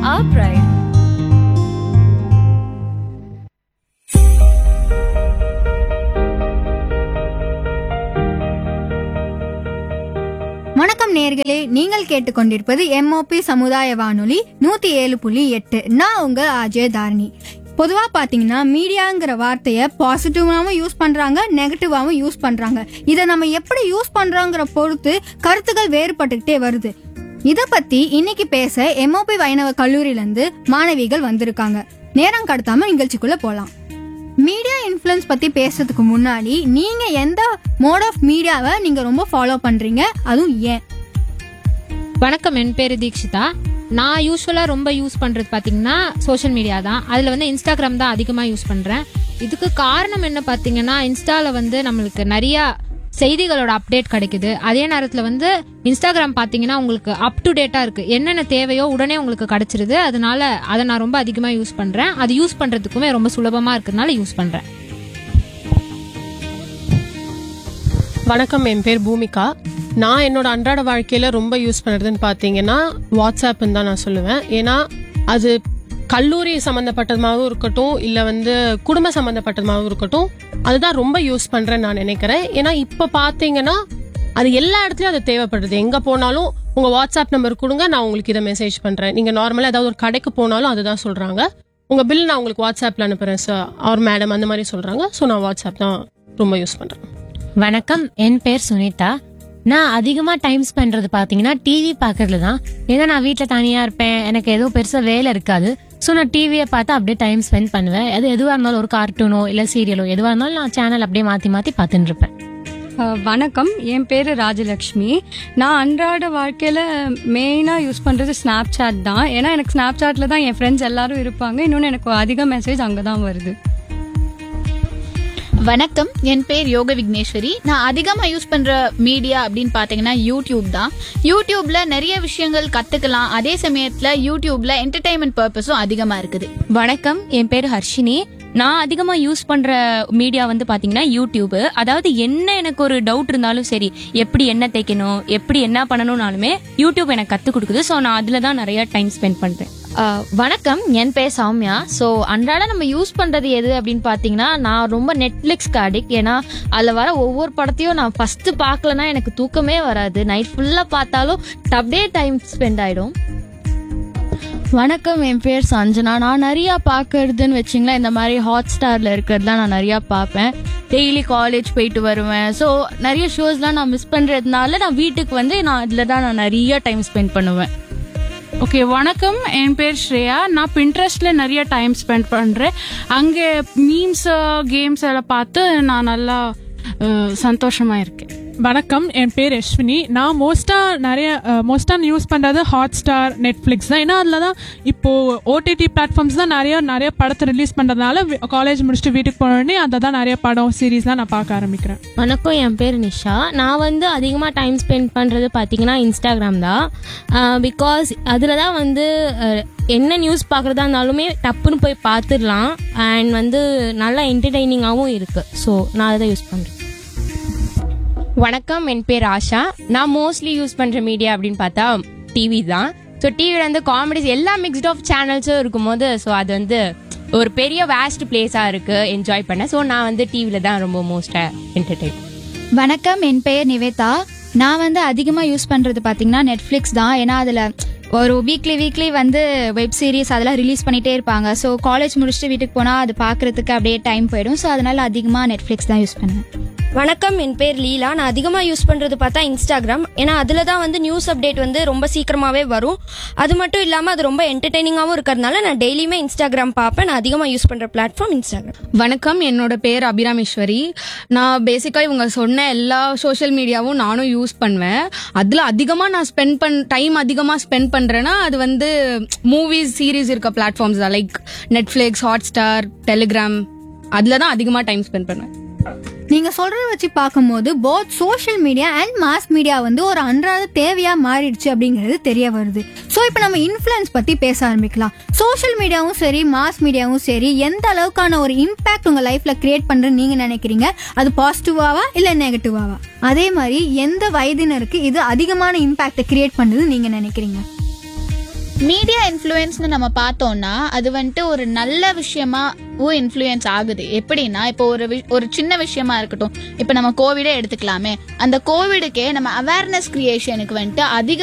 our pride. வணக்கம் நேர்களே நீங்கள் கேட்டுக்கொண்டிருப்பது எம்ஓபி சமுதாய வானொலி நூத்தி ஏழு புள்ளி எட்டு நான் உங்க அஜய் தாரணி பொதுவா பாத்தீங்கன்னா மீடியாங்கிற வார்த்தையை பாசிட்டிவாவும் யூஸ் பண்றாங்க நெகட்டிவாவும் யூஸ் பண்றாங்க இதை நம்ம எப்படி யூஸ் பண்றோங்கிற பொறுத்து கருத்துக்கள் வேறுபட்டுக்கிட்டே வருது இத பத்தி இன்னைக்கு பேச எம்ஓபி வைணவ கல்லூரியில இருந்து மாணவிகள் வந்திருக்காங்க நேரம் கடத்தாம நிகழ்ச்சிக்குள்ள போலாம் மீடியா இன்ஃப்ளூயன்ஸ் பத்தி பேசுறதுக்கு முன்னாடி நீங்க எந்த மோட் ஆஃப் மீடியாவை நீங்க ரொம்ப ஃபாலோ பண்றீங்க அதுவும் ஏன் வணக்கம் என் பேரு தீக்ஷிதா நான் யூஸ்வலா ரொம்ப யூஸ் பண்றது பாத்தீங்கன்னா சோஷியல் மீடியா தான் அதுல வந்து இன்ஸ்டாகிராம் தான் அதிகமா யூஸ் பண்றேன் இதுக்கு காரணம் என்ன பாத்தீங்கன்னா இன்ஸ்டால வந்து நம்மளுக்கு நிறைய செய்திகளோட அப்டேட் கிடைக்குது அதே நேரத்துல வந்து இன்ஸ்டாகிராம் பாத்தீங்கன்னா உங்களுக்கு அப் டு டேட்டா இருக்கு என்னென்ன தேவையோ உடனே உங்களுக்கு கிடைச்சிருது அதனால அதை நான் ரொம்ப அதிகமா யூஸ் பண்றேன் அது யூஸ் பண்றதுக்குமே ரொம்ப சுலபமா இருக்கிறதுனால யூஸ் பண்றேன் வணக்கம் என் பேர் பூமிகா நான் என்னோட அன்றாட வாழ்க்கையில ரொம்ப யூஸ் பண்ணுறதுன்னு பார்த்தீங்கன்னா வாட்ஸ்அப்னு தான் நான் சொல்லுவேன் ஏன்னா அது கல்லூரி சம்மந்தப்பட்டதுமாகவும் இருக்கட்டும் இல்லை வந்து குடும்ப சம்மந்தப்பட்டதுமாகவும் இருக்கட்டும் அதுதான் ரொம்ப யூஸ் பண்ணுறேன்னு நான் நினைக்கிறேன் ஏன்னா இப்போ பார்த்தீங்கன்னா அது எல்லா இடத்துலயும் அது தேவைப்படுது எங்கே போனாலும் உங்கள் வாட்ஸ்அப் நம்பர் கொடுங்க நான் உங்களுக்கு இதை மெசேஜ் பண்ணுறேன் நீங்கள் நார்மலாக ஏதாவது ஒரு கடைக்கு போனாலும் அதுதான் சொல்கிறாங்க உங்கள் பில் நான் உங்களுக்கு வாட்ஸ்அப்பில் அனுப்புகிறேன் சார் அவர் மேடம் அந்த மாதிரி சொல்கிறாங்க ஸோ நான் வாட்ஸ்அப் தான் ரொம்ப யூஸ் பண்ணுறேன் வணக்கம் என் பேர் சுனிதா நான் அதிகமா டைம் ஸ்பெண்ட்றது பாத்தீங்கன்னா டிவி பாக்குறதுல தான் ஏன்னா நான் வீட்ல தனியா இருப்பேன் எனக்கு எதுவும் பெருசா வேலை இருக்காது ஸோ நான் டிவியை பார்த்து அப்படியே டைம் ஸ்பெண்ட் பண்ணுவேன் அது எதுவாக இருந்தாலும் ஒரு கார்ட்டூனோ இல்லை சீரியலோ எதுவாக இருந்தாலும் நான் சேனல் அப்படியே மாற்றி மாற்றி பார்த்துட்டு இருப்பேன் அஹ் வணக்கம் என் பேர் ராஜலக்ஷ்மி நான் அன்றாட வாழ்க்கையில் மெயினாக யூஸ் பண்ணுறது ஸ்னாப் சாட் தான் ஏன்னா எனக்கு ஸ்னாப் சாட்டில் தான் என் ஃப்ரெண்ட்ஸ் எல்லாரும் இருப்பாங்க இன்னொன்று எனக்கு அதிக மெசேஜ் அங்கே தான் வருது வணக்கம் என் பேர் யோக விக்னேஸ்வரி நான் அதிகமா யூஸ் பண்ற மீடியா அப்படின்னு பாத்தீங்கன்னா யூடியூப் தான் யூடியூப்ல நிறைய விஷயங்கள் கத்துக்கலாம் அதே சமயத்துல யூடியூப்ல என்டர்டைன்மெண்ட் பர்பஸும் அதிகமா இருக்குது வணக்கம் என் பேர் ஹர்ஷினி நான் அதிகமா யூஸ் பண்ற மீடியா வந்து பாத்தீங்கன்னா யூடியூப் அதாவது என்ன எனக்கு ஒரு டவுட் இருந்தாலும் சரி எப்படி என்ன தைக்கணும் எப்படி என்ன பண்ணணும்னாலுமே யூடியூப் எனக்கு கத்து கொடுக்குது ஸோ நான் அதுல தான் நிறைய டைம் ஸ்பெண்ட் பண்றேன் ஆஹ் வணக்கம் என் பேர் சௌமியா ஸோ அன்றாட நம்ம யூஸ் பண்றது எது அப்படின்னு பார்த்தீங்கன்னா நான் ரொம்ப நெட்ஃப்ளிக்ஸ்க்கு அடிக்ட் ஏன்னா அதில் வர ஒவ்வொரு படத்தையும் நான் ஃபர்ஸ்ட் பார்க்கலனா எனக்கு தூக்கமே வராது நைட் ஃபுல்லாக பார்த்தாலும் அப்படியே டைம் ஸ்பெண்ட் ஆயிடும் வணக்கம் என் பேர் சஞ்சனா நான் நிறையா பார்க்கறதுன்னு வச்சிங்களேன் இந்த மாதிரி ஹாட் ஸ்டாரில் இருக்கிறதுலாம் நான் நிறையா பார்ப்பேன் டெய்லி காலேஜ் போயிட்டு வருவேன் ஸோ நிறைய ஷோஸ்லாம் நான் மிஸ் பண்ணுறதுனால நான் வீட்டுக்கு வந்து நான் இதில் தான் நான் நிறைய டைம் ஸ்பெண்ட் பண்ணுவேன் ஓகே வணக்கம் என் பேர் ஸ்ரேயா நான் பின்ட்ரெஸ்ட்ல நிறைய டைம் ஸ்பெண்ட் பண்றேன் அங்கே மீம்ஸ் கேம்ஸ் எல்லாம் பார்த்து நான் நல்லா அஹ், சந்தோஷமா இருக்கேன் வணக்கம் என் பேர் யஷ்வினி நான் மோஸ்ட்டாக நிறைய மோஸ்ட்டாக யூஸ் பண்ணுறது ஹாட் ஸ்டார் நெட்ஃப்ளிக்ஸ் தான் ஏன்னா அதில் தான் இப்போது ஓடிடி பிளாட்ஃபார்ம்ஸ் தான் நிறைய நிறைய படத்தை ரிலீஸ் பண்ணுறதுனால காலேஜ் முடிச்சுட்டு வீட்டுக்கு போனோடனே அதை தான் நிறைய படம் சீரீஸ்லாம் நான் பார்க்க ஆரம்பிக்கிறேன் வணக்கம் என் பேர் நிஷா நான் வந்து அதிகமாக டைம் ஸ்பெண்ட் பண்ணுறது பார்த்தீங்கன்னா இன்ஸ்டாகிராம் தான் பிகாஸ் அதில் தான் வந்து அஹ், என்ன நியூஸ் பார்க்குறதா இருந்தாலுமே டப்புன்னு போய் பார்த்துடலாம் அண்ட் வந்து நல்லா என்டர்டெய்னிங்காகவும் இருக்குது ஸோ நான் அதை தான் யூஸ் பண்ணுறேன் வணக்கம் என் பேர் ஆஷா நான் மோஸ்ட்லி யூஸ் பண்ற மீடியா அப்படின்னு பார்த்தா டிவி தான் ஸோ டிவியில் வந்து காமெடிஸ் எல்லா மிக்ஸ்ட் ஆஃப் சேனல்ஸும் இருக்கும்போது ஸோ அது வந்து ஒரு பெரிய வேஸ்ட் பிளேஸாக இருக்கு என்ஜாய் பண்ண ஸோ நான் வந்து டிவியில் தான் ரொம்ப மோஸ்ட்டாக என்டர்டெயின் வணக்கம் என் பெயர் நிவேதா நான் வந்து அதிகமாக யூஸ் பண்ணுறது பார்த்தீங்கன்னா நெட்ஃப்ளிக்ஸ் தான் ஏன்னா அதில் ஒரு வீக்லி வீக்லி வந்து வெப் சீரிஸ் அதெல்லாம் ரிலீஸ் பண்ணிகிட்டே இருப்பாங்க ஸோ காலேஜ் முடிச்சுட்டு வீட்டுக்கு போனால் அது பார்க்குறதுக்கு அப்படியே டைம் போயிடும் ஸோ அதனால் அதிகமாக நெட்ஃப்ளிக்ஸ் தான் யூஸ் பண்ணுவேன் வணக்கம் என் பேர் லீலா நான் அதிகமாக யூஸ் பண்ணுறது பார்த்தா இன்ஸ்டாகிராம் ஏன்னா அதில் தான் வந்து நியூஸ் அப்டேட் வந்து ரொம்ப சீக்கிரமாகவே வரும் அது மட்டும் இல்லாமல் அது ரொம்ப என்டர்டெய்னிங்காகவும் இருக்கிறதுனால நான் டெய்லியுமே இன்ஸ்டாகிராம் பார்ப்பேன் நான் அதிகமாக யூஸ் பண்ணுற பிளாட்ஃபார்ம் இன்ஸ்டாகிராம் வணக்கம் என்னோட பேர் அபிராமேஸ்வரி நான் பேசிக்காக இவங்க சொன்ன எல்லா சோஷியல் மீடியாவும் நானும் யூஸ் பண்ணுவேன் அதில் அதிகமாக நான் ஸ்பெண்ட் பண் டைம் அதிகமாக ஸ்பெண்ட் பண்ணுறேன்னா அது வந்து மூவிஸ் சீரீஸ் இருக்க பிளாட்ஃபார்ம்ஸ் தான் like Netflix Hotstar Telegram அதில் தான் அதிகமாக டைம் ஸ்பெண்ட் பண்ணுவேன் நீங்க சொல்றத வச்சு பார்க்கும்போது both social media and mass media வந்து ஒரு அன்றாட தேவையா மாறிடுச்சு அப்படிங்கிறது தெரிய வருது ஸோ இப்போ நம்ம இன்ஃப்ளூயன்ஸ் பத்தி பேச ஆரம்பிக்கலாம் சோஷியல் மீடியாவும் சரி மாஸ் மீடியாவும் சரி எந்த அளவுக்கான ஒரு இம்பாக்ட் உங்க லைஃப்ல கிரியேட் பண்றேன்னு நீங்க நினைக்கிறீங்க அது பாசிட்டிவாவா இல்ல நெகட்டிவாவா அதே மாதிரி எந்த வயதினருக்கு இது அதிகமான இம்பாக்டை கிரியேட் பண்ணுது நீங்க நினைக்கிறீங்க மீடியா இன்ஃப்ளூயன்ஸ்னு நம்ம பார்த்தோம்னா அது வந்துட்டு ஒரு நல்ல விஷயமாவும் இன்ஃப்ளூயன்ஸ் ஆகுது எப்படின்னா இப்போ ஒரு வி- ஒரு சின்ன விஷயமா இருக்கட்டும் இப்போ நம்ம கோவிடே எடுத்துக்கலாமே அந்த கோவிடுக்கே நம்ம அவேர்னஸ் கிரியேஷனுக்கு வந்துட்டு அதிக